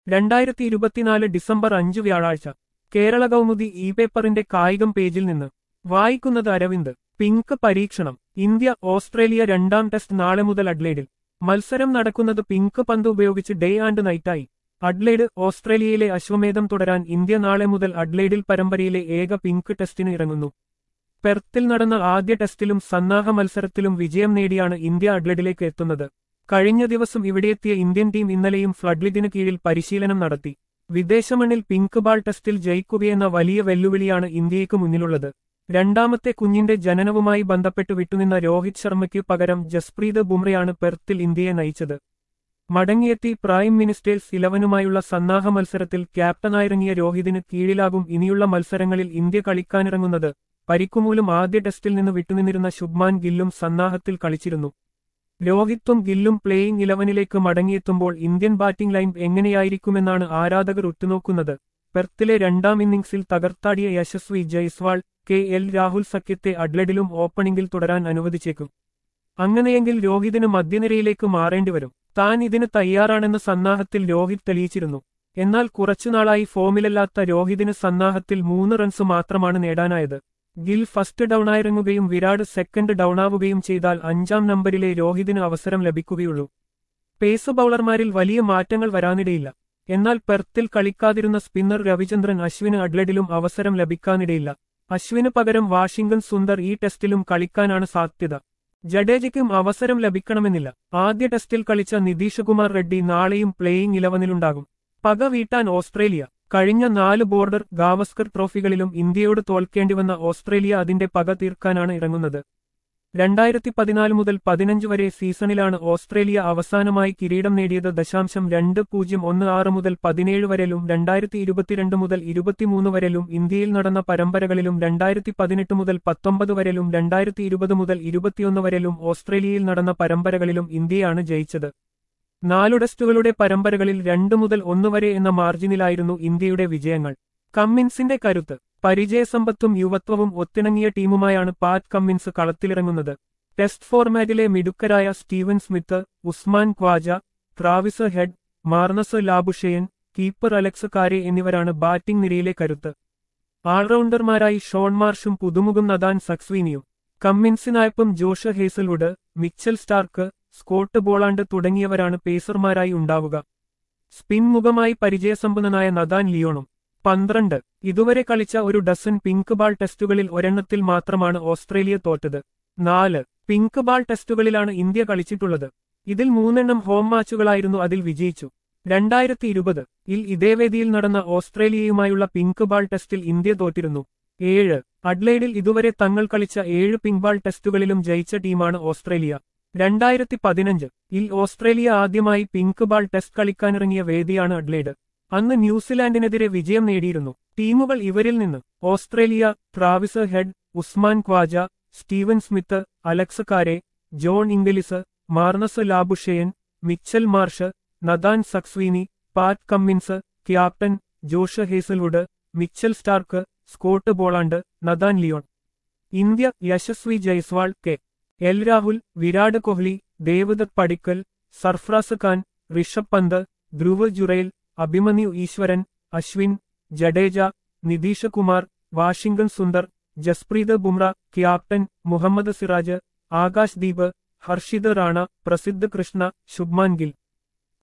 രണ്ടായിരത്തി ഇരുപത്തിനാല് ഡിസംബർ അഞ്ച് വ്യാഴാഴ്ച കേരള കൗമുദി ഇ പേപ്പറിന്റെ കായികം പേജിൽ നിന്ന് വായിക്കുന്നത് അരവിന്ദ് പിങ്ക് പരീക്ഷണം ഇന്ത്യ ഓസ്ട്രേലിയ രണ്ടാം ടെസ്റ്റ് നാളെ മുതൽ അഡ്ലേഡിൽ മത്സരം നടക്കുന്നത് പിങ്ക് പന്ത് ഉപയോഗിച്ച് ഡേ ആൻഡ് നൈറ്റായി അഡ്ലേഡ് ഓസ്ട്രേലിയയിലെ അശ്വമേധം തുടരാൻ ഇന്ത്യ നാളെ മുതൽ അഡ്ലേഡിൽ പരമ്പരയിലെ ഏക പിങ്ക് ടെസ്റ്റിന് ഇറങ്ങുന്നു പെർത്തിൽ നടന്ന ആദ്യ ടെസ്റ്റിലും സന്നാഹ മത്സരത്തിലും വിജയം നേടിയാണ് ഇന്ത്യ അഡ്ലഡിലേക്ക് എത്തുന്നത് കഴിഞ്ഞ ദിവസം ഇവിടെയെത്തിയ ഇന്ത്യൻ ടീം ഇന്നലെയും ഫ്ലഡ്ലിഡിന് കീഴിൽ പരിശീലനം നടത്തി വിദേശമണ്ണിൽ പിങ്ക് ബാൾ ടെസ്റ്റിൽ ജയിക്കുകയെന്ന വലിയ വെല്ലുവിളിയാണ് ഇന്ത്യയ്ക്ക് മുന്നിലുള്ളത് രണ്ടാമത്തെ കുഞ്ഞിന്റെ ജനനവുമായി ബന്ധപ്പെട്ട് വിട്ടുനിന്ന രോഹിത് ശർമ്മയ്ക്ക് പകരം ജസ്പ്രീത് ബുംറയാണ് പെർത്തിൽ ഇന്ത്യയെ നയിച്ചത് മടങ്ങിയെത്തി പ്രൈം മിനിസ്റ്റേഴ്സ് ഇലവനുമായുള്ള സന്നാഹ മത്സരത്തിൽ ക്യാപ്റ്റനായിറങ്ങിയ രോഹിതിന് കീഴിലാകും ഇനിയുള്ള മത്സരങ്ങളിൽ ഇന്ത്യ കളിക്കാനിറങ്ങുന്നത് പരിക്കുമൂലം ആദ്യ ടെസ്റ്റിൽ നിന്ന് വിട്ടുനിന്നിരുന്ന ശുഭ്മാൻ ഗില്ലും സന്നാഹത്തിൽ കളിച്ചിരുന്നു രോഹിത്തും ഗില്ലും പ്ലേയിംഗ് ഇലവനിലേക്ക് മടങ്ങിയെത്തുമ്പോൾ ഇന്ത്യൻ ബാറ്റിംഗ് ലൈൻ എങ്ങനെയായിരിക്കുമെന്നാണ് ആരാധകർ ഉറ്റുനോക്കുന്നത് പെർത്തിലെ രണ്ടാം ഇന്നിംഗ്സിൽ തകർത്താടിയ യശസ്വി ജയ്സ്വാൾ കെ എൽ രാഹുൽ സഖ്യത്തെ അഡ്ലഡിലും ഓപ്പണിംഗിൽ തുടരാൻ അനുവദിച്ചേക്കും അങ്ങനെയെങ്കിൽ രോഹിതിന് മധ്യനിരയിലേക്ക് മാറേണ്ടിവരും താൻ ഇതിന് തയ്യാറാണെന്ന് സന്നാഹത്തിൽ രോഹിത് തെളിയിച്ചിരുന്നു എന്നാൽ കുറച്ചുനാളായി ഫോമിലല്ലാത്ത രോഹിതിന് സന്നാഹത്തിൽ മൂന്ന് റൺസ് മാത്രമാണ് നേടാനായത് ഗിൽ ഫസ്റ്റ് ഡൌണായിറങ്ങുകയും വിരാട് സെക്കൻഡ് ഡൌണാവുകയും ചെയ്താൽ അഞ്ചാം നമ്പരിലെ രോഹിതിന് അവസരം ലഭിക്കുകയുള്ളൂ പേസ് ബൌളർമാരിൽ വലിയ മാറ്റങ്ങൾ വരാനിടയില്ല എന്നാൽ പെർത്തിൽ കളിക്കാതിരുന്ന സ്പിന്നർ രവിചന്ദ്രൻ അശ്വിന് അഡ്ലഡിലും അവസരം ലഭിക്കാനിടയില്ല അശ്വിന് പകരം വാഷിംഗ്ടൺ സുന്ദർ ഈ ടെസ്റ്റിലും കളിക്കാനാണ് സാധ്യത ജഡേജയ്ക്കും അവസരം ലഭിക്കണമെന്നില്ല ആദ്യ ടെസ്റ്റിൽ കളിച്ച നിതീഷ് കുമാർ റെഡ്ഡി നാളെയും പ്ലേയിംഗ് ഇലവനിലുണ്ടാകും പക വീട്ടാൻ ഓസ്ട്രേലിയ കഴിഞ്ഞ നാല് ബോർഡർ ഗാവസ്കർ ട്രോഫികളിലും ഇന്ത്യയോട് തോൽക്കേണ്ടിവന്ന ഓസ്ട്രേലിയ അതിന്റെ പക തീർക്കാനാണ് ഇറങ്ങുന്നത് രണ്ടായിരത്തി പതിനാല് മുതൽ പതിനഞ്ച് വരെ സീസണിലാണ് ഓസ്ട്രേലിയ അവസാനമായി കിരീടം നേടിയത് ദശാംശം രണ്ട് പൂജ്യം ഒന്ന് ആറ് മുതൽ പതിനേഴ് വരെയും രണ്ടായിരത്തി ഇരുപത്തിരണ്ട് മുതൽ ഇരുപത്തിമൂന്ന് വരെയും ഇന്ത്യയിൽ നടന്ന പരമ്പരകളിലും രണ്ടായിരത്തി പതിനെട്ട് മുതൽ പത്തൊമ്പത് വരെയും രണ്ടായിരത്തി ഇരുപത് മുതൽ ഇരുപത്തിയൊന്ന് വരെയും ഓസ്ട്രേലിയയിൽ നടന്ന പരമ്പരകളിലും ഇന്ത്യയാണ് ജയിച്ചത് നാലു ടെസ്റ്റുകളുടെ പരമ്പരകളിൽ രണ്ട് മുതൽ ഒന്ന് വരെ എന്ന മാർജിനിലായിരുന്നു ഇന്ത്യയുടെ വിജയങ്ങൾ കമ്മിൻസിന്റെ കരുത്ത് പരിചയസമ്പത്തും യുവത്വവും ഒത്തിണങ്ങിയ ടീമുമായാണ് പാറ്റ് കമ്മിൻസ് കളത്തിലിറങ്ങുന്നത് ടെസ്റ്റ് ഫോർമാറ്റിലെ മിടുക്കരായ Steven Smith Usman Khawaja Travis Head Marnus Labuschagne keeper Alex Carey എന്നിവരാണ് ബാറ്റിംഗ് നിരയിലെ കരുത്ത് ആൾറൗണ്ടർമാരായി ഷോൺ മാർഷും പുതുമുഖം നദാൻ സക്സ്വീനിയും കമ്മിൻസിനായപ്പം Josh Hazlewood Mitchell Starc Scott Boland തുടങ്ങിയവരാണ് പേസർമാരായി ഉണ്ടാവുക സ്പിൻ മുഖമായി പരിചയസമ്പന്നനായ നദാൻ ലിയോണും പന്ത്രണ്ട് ഇതുവരെ കളിച്ച ഒരു ഡസൻ പിങ്ക് ബാൾ ടെസ്റ്റുകളിൽ ഒരെണ്ണത്തിൽ മാത്രമാണ് ഓസ്ട്രേലിയ തോറ്റത് നാല് പിങ്ക് ബാൾ ടെസ്റ്റുകളിലാണ് ഇന്ത്യ കളിച്ചിട്ടുള്ളത് ഇതിൽ മൂന്നെണ്ണം ഹോം മാച്ചുകളായിരുന്നു അതിൽ വിജയിച്ചു രണ്ടായിരത്തി ഇരുപത് ഇൽ ഇതേ വേദിയിൽ നടന്ന ഓസ്ട്രേലിയയുമായുള്ള പിങ്ക് ബാൾ ടെസ്റ്റിൽ ഇന്ത്യ തോറ്റിരുന്നു ഏഴ് അഡ്ലൈഡിൽ ഇതുവരെ തങ്ങൾ കളിച്ച ഏഴ് പിങ്ക് ബാൾ ടെസ്റ്റുകളിലും ജയിച്ച ടീമാണ് ഓസ്ട്രേലിയ രണ്ടായിരത്തി പതിനഞ്ച് ഇൽ ഓസ്ട്രേലിയ ആദ്യമായി പിങ്ക് ബാൾ ടെസ്റ്റ് കളിക്കാനിറങ്ങിയ വേദിയാണ് അഡ്ലൈഡ് അന്ന് ന്യൂസിലാൻഡിനെതിരെ വിജയം നേടിയിരുന്നു ടീമുകൾ ഇവരിൽ നിന്ന് Australia Travis Head Usman Khawaja Steven Smith Alex Carey John Inglis Marnus Labuschagne Mitchell Marsh Nathan McSweeney Pat Cummins captain Josh Hazlewood Mitchell Starc Scott Boland Nathan Lyon India Yashasvi Jaiswal K L Rahul Virat Kohli Devdutt Padikkal Sarfaraz Khan Rishabh Pant Dhruv Jurel Abhimanyu Easwaran Ashwin Jadeja Nitish Kumar Washington Sundar Jasprit Bumrah captain Mohammed Siraj Akash Deep Harshit Rana Prasidh Krishna Shubman Gill